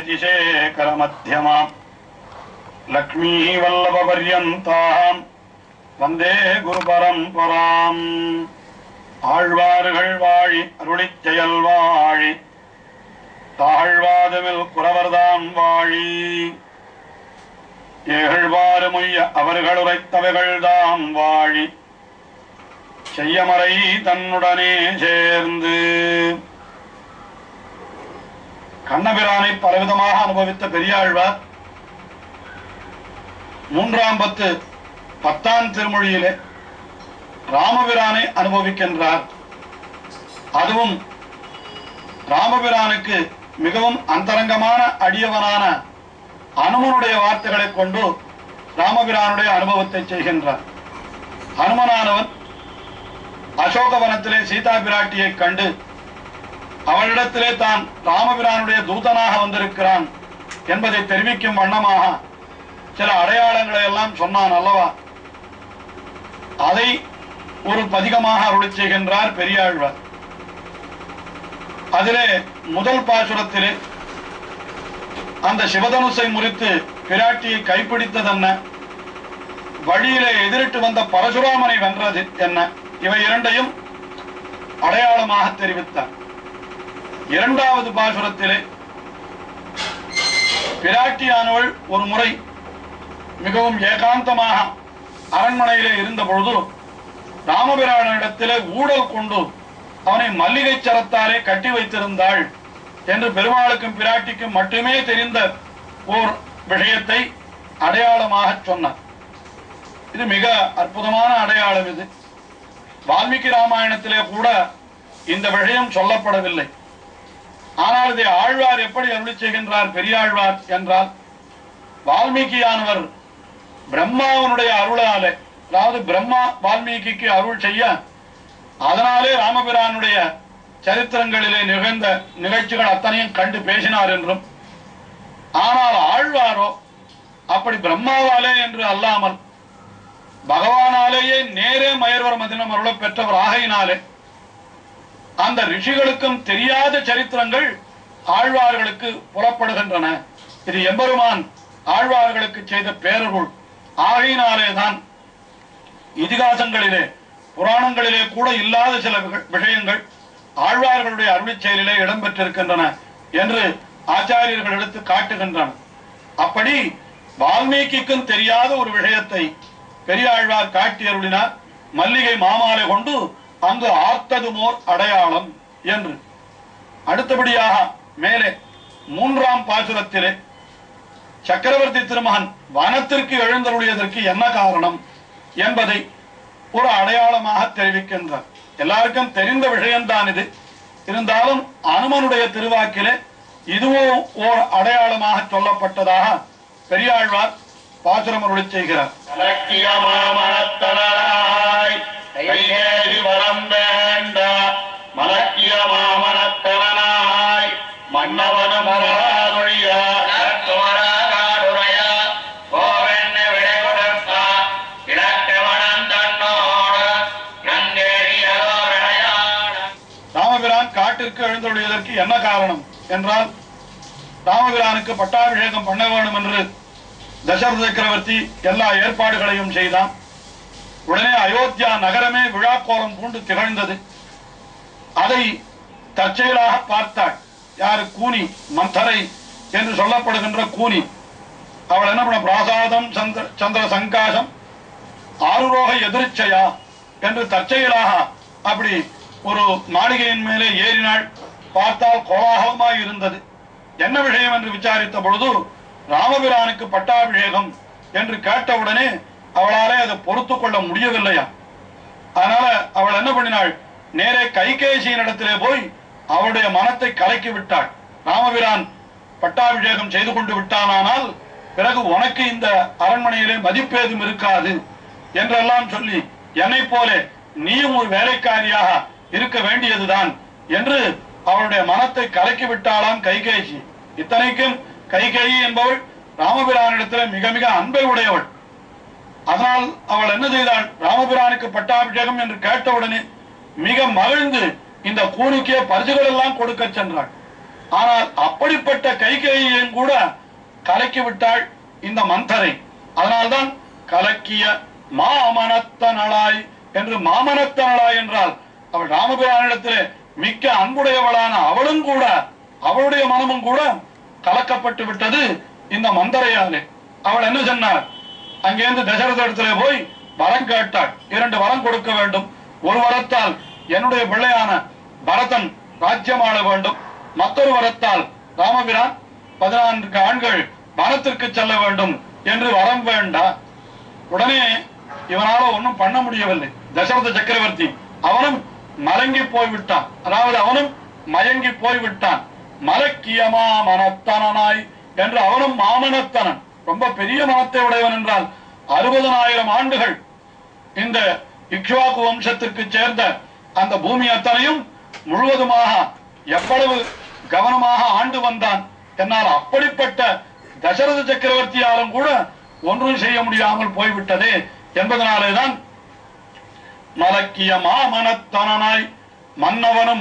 यतिशेखर मध्यमाम् லக்ஷ்மீவல்லபர்யந்தாம் வந்தே குரு பரம்பராம் ஆழ்வார்கள் வாழி அருளிச் செயல் வாழி தாழ்வாதுமில் குறவர்தாம் வாழி ஏகழ்வாறு முய்ய அவர்கள் உரைத்தவைகள்தாம் வாழி செய்யமறை தன்னுடனே சேர்ந்து கண்ணபிரானை பலவிதமாக அனுபவித்த பெரியாழ்வார் மூன்றாம் பத்து பத்தாம் திருமொழியிலே ராமபிரானை அனுபவிக்கின்றார் அதுவும் ராமபிரானுக்கு மிகவும் அந்தரங்கமான அடியவனான அனுமனுடைய வார்த்தைகளைக் கொண்டு ராமபிரானுடைய அனுபவத்தை செய்கின்றார் அனுமனானவன் அசோகவனத்திலே சீதா பிராட்டியை கண்டு அவளிடத்திலே தான் ராமபிரானுடைய தூதனாக வந்திருக்கிறான் என்பதை தெரிவிக்கும் வண்ணமாக சில அடையாளங்களை எல்லாம் சொன்னான் அல்லவா அதை ஒரு பதிகமாக அருளிச் செய்கின்றார் பெரியாழ்வார் அதிலே முதல் பாசுரத்திலே அந்த சிவதனுசை முறித்து பிராட்டியை கைப்பிடித்ததென்ன வழியிலே எதிரிட்டு வந்த பரசுராமனை வென்றது என்ன இவை இரண்டையும் அடையாளமாக தெரிவித்தார் இரண்டாவது பாசுரத்திலே பிராட்டியானவள் ஒரு முறை மிகவும் ஏகாந்தமாக அரண்மனையிலே இருந்த பொழுது ராமபிரானிடத்திலே ஊழல் கொண்டு அவனை மல்லிகை சரத்தாலே கட்டி வைத்திருந்தாள் என்று பெருமாளுக்கும் பிராட்டிக்கும் மட்டுமே தெரிந்த ஓர் விஷயத்தை அடையாளமாக சொன்னார் இது மிக அற்புதமான அடையாளம் இது வால்மீகி ராமாயணத்திலே கூட இந்த விஷயம் சொல்லப்படவில்லை ஆனால் இதை ஆழ்வார் எப்படி அருளி செய்கின்றார் பெரியாழ்வார் என்றால் வால்மீகியானவர் பிரம்மாவனுடைய அருளாலே அதாவது பிரம்மா வால்மீகிக்கு அருள் செய்ய அதனாலே ராமபிரானுடைய சரித்திரங்களிலே நிகழ்ந்த நிகழ்ச்சிகள் அத்தனையும் கண்டு பேசினார் என்றும் ஆனால் ஆழ்வாரோ அப்படி பிரம்மாவாலே என்று அல்லாமல் பகவானாலேயே நேரே மயர்வர மதினம் அருள பெற்றவர் ஆகையினாலே அந்த ரிஷிகளுக்கும் தெரியாத சரித்திரங்கள் ஆழ்வார்களுக்கு புறப்படுகின்றன இது எம்பெருமான் ஆழ்வார்களுக்கு செய்த பேரருள் ஆகையினாலேதான் இதிகாசங்களிலே புராணங்களிலே கூட இல்லாத சில விஷ- விஷயங்கள் ஆழ்வார்களுடைய அருளிச் செயலிலே இடம்பெற்றிருக்கின்றன என்று ஆச்சாரியர்கள் எடுத்து காட்டுகின்றனர் அப்படி வால்மீகிக்கும் தெரியாத ஒரு விஷயத்தை பெரியாழ்வார் காட்டி அருளினார் மல்லிகை மாமாலை கொண்டு அங்கு ஆர்த்ததுமோர் அடையாளம் என்று அடுத்தபடியாக மேலே மூன்றாம் பாசுரத்திலே சக்கரவர்த்தி திருமகன் வனத்திற்கு எழுந்தருளியதற்கு என்ன காரணம் என்பதை ஒரு அடையாளமாக தெரிவிக்கின்றார் எல்லாருக்கும் தெரிந்த விஷயம்தான் இது இருந்தாலும் அனுமனுடைய திருவாக்கிலே இதுவும் ஓர் அடையாளமாக சொல்லப்பட்டதாக பெரியாழ்வார் பாசுரம் அருளி செய்கிறார் கலக்கிய மாமனத்தனாய் கையேறி வரம் வேண்ட மலக்கிய மாமனத்தனாய் மன்னவனும் மராதொழிய குமராகாடுடைய கோவென்ன விடை கொடுத்த இலக்கவனன் தன்னோடு நங்கேறியோரடையாட ராமபிரான் காட்டிற்கு எழுந்தருளியதற்கு என்ன காரணம் என்றால் ராமபிரானுக்கு பட்டாபிஷேகம் பண்ண வேண்டும் என்று தசரத சக்கரவர்த்தி எல்லா ஏற்பாடுகளையும் செய்தான் உடனே அயோத்தியா நகரமே விழாக்கோலம் பூண்டு திகழ்ந்தது அதை தற்செயலாக பார்த்தாள் யாரு கூனி மந்தரை என்று சொல்லப்படுகின்ற கூனி அவள் என்ன பண்ண பிராசாதம் சந்திர சந்திர சங்காசம் ஆறுரோக எதிர்ச்சையா என்று தற்செயலாக அப்படி ஒரு மாளிகையின் மேலே ஏறினாள் பார்த்தால் கோலாகலமாய் இருந்தது என்ன விஷயம் என்று விசாரித்த பொழுது ராமபிரானுக்கு பட்டாபிஷேகம் என்று கேட்டவுடனே அவளாலே அதை பொறுத்து கொள்ள முடியவில்லையா அதனால அவள் என்ன பண்ணினாள் நேரே கைகேசியின் இடத்திலே போய் அவளுடைய மனத்தை கலக்கி விட்டாள் ராமபிரான் பட்டாபிஷேகம் செய்து கொண்டு விட்டானானால் பிறகு உனக்கு இந்த அரண்மனையிலே மதிப்பேதும் இருக்காது என்றெல்லாம் சொல்லி என்னை போல நீயும் ஒரு வேலைக்காரியாக இருக்க வேண்டியதுதான் என்று அவளுடைய மனத்தை கலக்கி விட்டாளாம் கைகேசி இத்தனைக்கும் கைகேயி என்பவள் ராமபிரானிடத்தில் மிக மிக அன்பை உடையவள் அதனால் அவள் என்ன செய்தாள் ராமபிரானுக்கு பட்டாபிஷேகம் என்று கேட்டவுடனே மிக மகிழ்ந்து இந்த கூனிக்கே பரிசுகள் எல்லாம் கொடுக்க சென்றாள் ஆனால் அப்படிப்பட்ட கைகையையும் கூட கலக்கி விட்டாள் இந்த மந்தரை அதனால்தான் கலக்கிய மாமனத்தனளாய் என்று மாமனத்தனளாய் என்றால் அவள் ராமபிரானிடத்திலே மிக்க அன்புடையவளான அவளும் கூட அவளுடைய மனமும் கூட கலக்கப்பட்டு விட்டது இந்த மந்தரையாலே அவள் என்ன சொன்னார் அங்கேருந்து தசரத இடத்துல போய் வரம் கேட்டாள் இரண்டு வரம் கொடுக்க வேண்டும் ஒரு வரத்தால் என்னுடைய பிள்ளையான பரதன் ராஜ்யமாள வேண்டும் மற்றொரு வரத்தால் ராமபிரான் பதினான்கு ஆண்கள் வனத்திற்கு செல்ல வேண்டும் என்று வரம் வேண்டா உடனே இவனால ஒண்ணும் பண்ண முடியவில்லை தசரத சக்கரவர்த்தி அவனும் மலங்கி போய்விட்டான் அதாவது அவனும் மயங்கி போய்விட்டான் மலக்கியமா மனத்தனனாய் என்று அவனும் மாமனத்தனன் ரொம்ப பெரிய மனத்தை உடையவன் என்றால் அறுபதனாயிரம் ஆண்டுகள் இந்த இக்ஷ்வாக்கு வம்சத்திற்கு சேர்ந்த அந்த பூமி அத்தனையும் முழுவதுமாக எவ்வளவு கவனமாக ஆண்டு வந்தான் என்னால் அப்படிப்பட்ட தசரத சக்கரவர்த்தியாலும் கூட ஒன்றும் செய்ய முடியாமல் போய்விட்டதே என்பதனாலேதான் மலக்கிய மாமனத்தனனாய் மன்னவனும்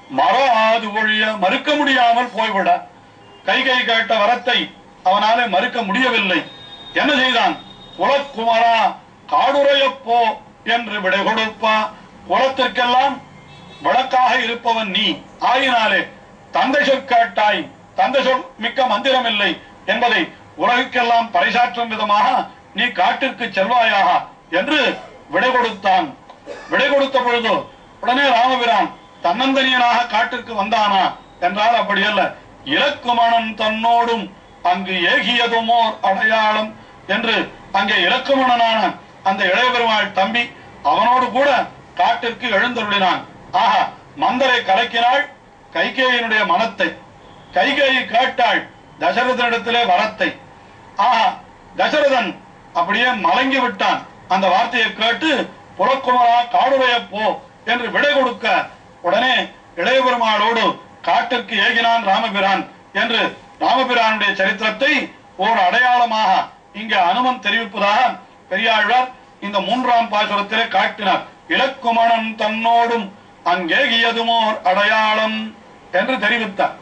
மறாது ஒழிய மறுக்க முடியாமல் போய்விட கைகை கேட்ட வரத்தை அவனாலே மறுக்க முடியவில்லை என்ன செய்தான் குலக்குமரா காடுரையப்போ என்று விடை கொடுப்பா குலத்திற்கெல்லாம் விளக்காக இருப்பவன் நீ ஆயினாலே தந்தை சொல் கேட்டாய் தந்தை சொல் மிக்க மந்திரம் இல்லை என்பதை உலகுக்கெல்லாம் பறைசாற்றும் விதமாக நீ காட்டிற்கு செல்வாயாக என்று விடை கொடுத்தான் விடை கொடுத்த பொழுது உடனே ராமபிரான் தன்னந்தனியனாக காட்டிற்கு வந்தானா என்றால் அப்படி அல்ல இலக்குமணன் தன்னோடும் அங்கு ஏகியதுமோர் அடையாளம் என்று அங்கே இலக்குமணனான அந்த இளைய பெருமாள் தம்பி அவனோடு கூட காட்டிற்கு எழுந்தருளினான் ஆஹா மந்தரை கலக்கினாள் கைகேயினுடைய மனத்தை கைகேயி கேட்டாள் தசரதனிடத்திலே வரத்தை ஆஹா தசரதன் அப்படியே மலங்கி விட்டான் அந்த வார்த்தையை கேட்டு புறக்குமரா காடுடைய போ என்று விடை கொடுக்க உடனே இளைய பெருமாளோடு காட்டிற்கு ஏகினான் ராமபிரான் என்று ராமபிரானுடைய சரித்திரத்தை ஓர் அடையாளமாக இங்கே அனுமன் தெரிவிப்பதாக பெரியாழ்வார் இந்த மூன்றாம் பாசுரத்திலே காட்டினார் இலக்குமணன் தன்னோடும் அங்கேகியதுமோர் அடையாளம் என்று தெரிவித்தார்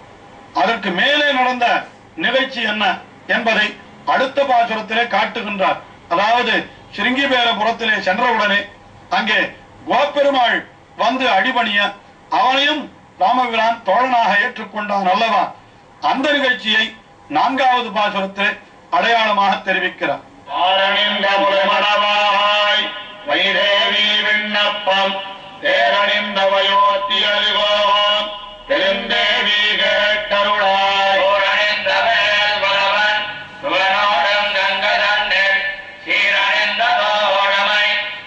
அதற்கு மேலே நடந்த நிகழ்ச்சி என்ன என்பதை அடுத்த பாசுரத்திலே காட்டுகின்றார் அதாவது சிருங்கிபேரபுரத்திலே சென்றவுடனே அங்கே கோப்பெருமாள் வந்து அடிபணிய அவனையும் ராமபிரான் தோழனாக ஏற்றுக்கொண்டான் அல்லவா அந்த நிகழ்ச்சியை நான்காவது பாசுரத்திலே அடையாளமாக தெரிவிக்கிறார் ஆரணிந்த முறைமணவாய் வைதேவி விண்ணப்பம் தேரணிந்த வயோத்தி அழுகோம் பெருந்தேவி கேட்டருளாய் ஓரணிந்த வேல் வரவன் சுவனோடும் கங்கதன்னில் சீரணிந்த தோழமை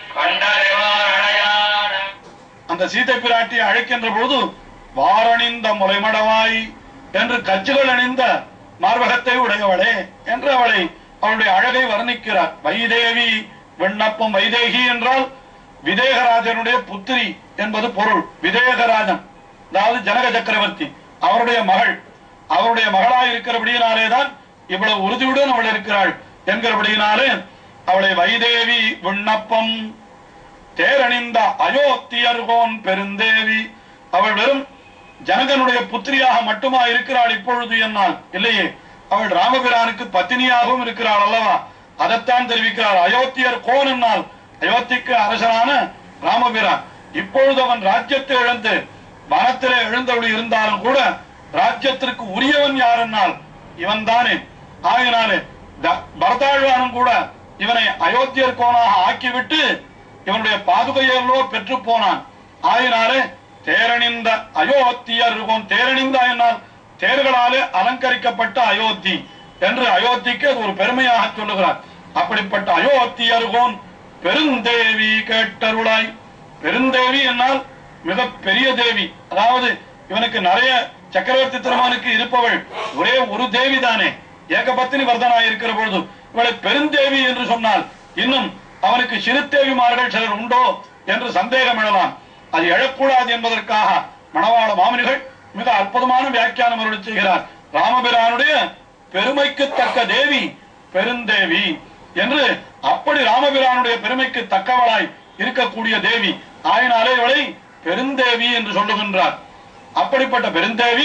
கண்டறிவார் அடையாளம் அந்த சீதை பிராட்டியை அழைக்கின்ற பொழுது வாரணிந்த முலைமடவாய் என்று கச்சுகள் அணிந்த மார்பகத்தை உடையவளே என்று அவளை அவளுடைய அழகை வர்ணிக்கிறார் வைதேவி விண்ணப்பம் வைதேகி என்றால் விதேகராஜனுடைய புத்திரி என்பது பொருள் விதேகராஜன் அதாவது ஜனக சக்கரவர்த்தி அவருடைய மகள் அவருடைய மகளாய் இருக்கிறபடியினாலேதான் இவ்வளவு உறுதியுடன் அவள் இருக்கிறாள் என்கிறபடியினாலே அவளை வைதேவி விண்ணப்பம் தேரணிந்த அயோத்தியர்கோன் பெருந்தேவி அவள் வெறும் ஜனகனுடைய புத்திரியாக மட்டுமா இருக்கிறாள் இப்பொழுது என்னால் இல்லையே அவள் ராமபிரானுக்கு பத்தினியாகவும் இருக்கிறாள் அல்லவா அதைத்தான் தெரிவிக்கிறார் அயோத்தியர் கோன் என்னால் அயோத்திக்கு அரசனான ராமபிரான் இப்பொழுது அவன் ராஜ்யத்தை இழந்து வனத்திலே எழுந்தவள் இருந்தாலும் கூட ராஜ்யத்திற்கு உரியவன் யார் என்னால் இவன் தானே ஆகினாலே த- பரதாழ்வானும் கூட இவனை அயோத்தியர் கோனாக ஆக்கிவிட்டு இவனுடைய பாதுகையல்லோ பெற்று போனான் ஆயினாலே தேரணிந்த அயோத்தியர் தேரணிந்த என்னால் தேர்களாலே அலங்கரிக்கப்பட்ட அயோத்தி என்று அயோத்திக்கு அது ஒரு பெருமையாக சொல்லுகிறார் அப்படிப்பட்ட அயோத்தியர்கோன் பெருந்தேவி கேட்டருளாய் பெருந்தேவி என்னால் மிக பெரிய தேவி அதாவது இவனுக்கு நிறைய சக்கரவர்த்தி திருமானுக்கு இருப்பவள் ஒரே ஒரு தேவி தானே ஏகபத்தினி வர்தனாய் இருக்கிற பொழுது இவளை பெருந்தேவி என்று சொன்னால் இன்னும் அவனுக்கு சிறு தேவிமார்கள் சிலர் உண்டோ என்று சந்தேகம் எழலாம் அது எழக்கூடாது என்பதற்காக மணவாள மாமனிகள் மிக அற்புதமான வியாக்கியானம் அருளி செய்கிறார் ராமபிரானுடைய பெருமைக்கு தக்க தேவி பெருந்தேவி என்று அப்படி ராமபிரானுடைய பெருமைக்கு தக்கவளாய் இருக்கக்கூடிய தேவி ஆயினாலே இவளை பெருந்தேவி என்று சொல்லுகின்றார் அப்படிப்பட்ட பெருந்தேவி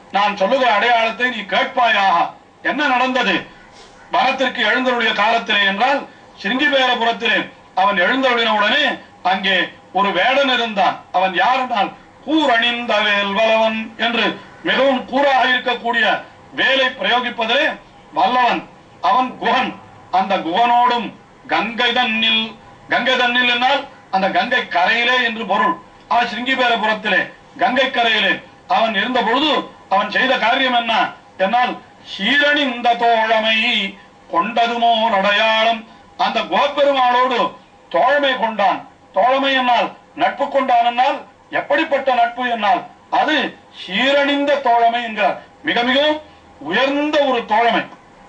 நான் சொல்லுகிற அடையாளத்தை நீ கேட்பாயாக என்ன நடந்தது வனத்திற்கு எழுந்தருடைய காலத்திலே என்றால் சிருங்கிபேரபுரத்திலே அவன் எழுந்தருளின உடனே அங்கே ஒரு வேடன் இருந்தான் அவன் யார் என்றால் கூரணிந்த வேல்வலவன் என்று மிகவும் கூறாக இருக்கக்கூடிய வேலை பிரயோகிப்பதிலே வல்லவன் அவன் குகன் அந்த குகனோடும் கங்கை தன்னில் கங்கை தன்னில் என்றால் அந்த கங்கை கரையிலே என்று பொருள் அவன் சிருங்கிபேரபுரத்திலே கங்கை கரையிலே அவன் இருந்த பொழுது அவன் செய்த காரியம் என்ன என்னால் சீரணிந்த தோழமை கொண்டதுமோ அடையாளம் அந்த கோப்பெருமாளோடு தோழமை கொண்டான் தோழமை என்னால் நட்பு கொண்டான் என்னால் எப்படிப்பட்ட நட்பு என்னால் அது சீரணிந்த தோழமை என்கிறார் மிக மிகவும் உயர்ந்த ஒரு தோழமை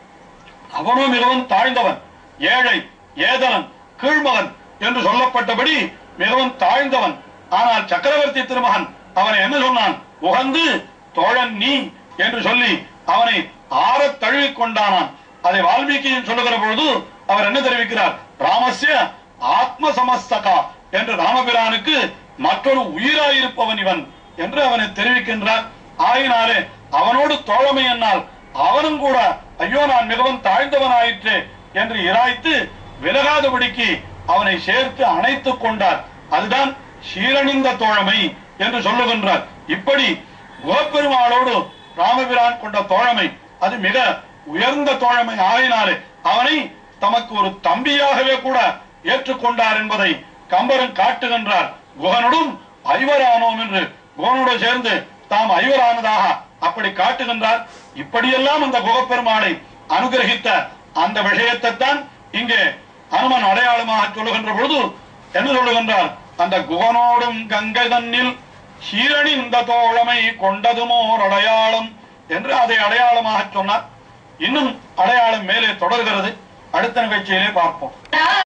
அவனும் மிகவும் தாழ்ந்தவன் ஏழை ஏதலன் கீழ்மகன் என்று சொல்லப்பட்டபடி மிகவும் தாழ்ந்தவன் ஆனால் சக்கரவர்த்தி திருமகன் அவனை என்ன சொன்னான் உகந்து தோழன் நீ என்று சொல்லி அவனை ஆறத் தழுவிக் கொண்டானான் அதை வால்மீகியின் சொல்லுகிற பொழுது அவர் என்ன தெரிவிக்கிறார் ராமஸ்ய ஆத்ம சமஸ்தகா என்று ராமபிரானுக்கு மற்றொரு உயிராயிருப்பவன் இவன் என்று அவனை தெரிவிக்கின்றார் ஆயினாலே அவனோடு தோழமை என்னால் அவனும் கூட ஐயோ நான் மிகவும் தாழ்ந்தவனாயிற்று என்று இராய்த்து விலகாதபடிக்கு அவனை சேர்த்து அணைத்துக் கொண்டார் அதுதான் சீரணிந்த தோழமை என்று சொல்லுகின்றார் இப்படி கோப்பெருமாளோடு ராமபிரான் கொண்ட தோழமை அது மிக உயர்ந்த தோழமை ஆகினாலே அவனை தமக்கு ஒரு தம்பியாகவே கூட ஏற்றுக்கொண்டார் என்பதை கம்பரன் காட்டுகின்றார் குகனுடும் ஐவரானோம் என்று குகனோடு சேர்ந்து தாம் ஐவரானதாக அப்படி காட்டுகின்றார் இப்படியெல்லாம் அந்த குகப்பெருமாளை அனுகிரகித்த அந்த விஷயத்தை தான் இங்கே அனுமன் அடையாளமாக சொல்லுகின்ற பொழுது என்ன சொல்லுகின்றார் அந்த குகனோடும் கங்கை தன்னில் சீரணிந்த தோழமை கொண்டதுமோர் அடையாளம் என்று அதை அடையாளமாக சொன்னார் இன்னும் அடையாளம் மேலே தொடர்கிறது அடுத்த நிகழ்ச்சியிலே பார்ப்போம் ராம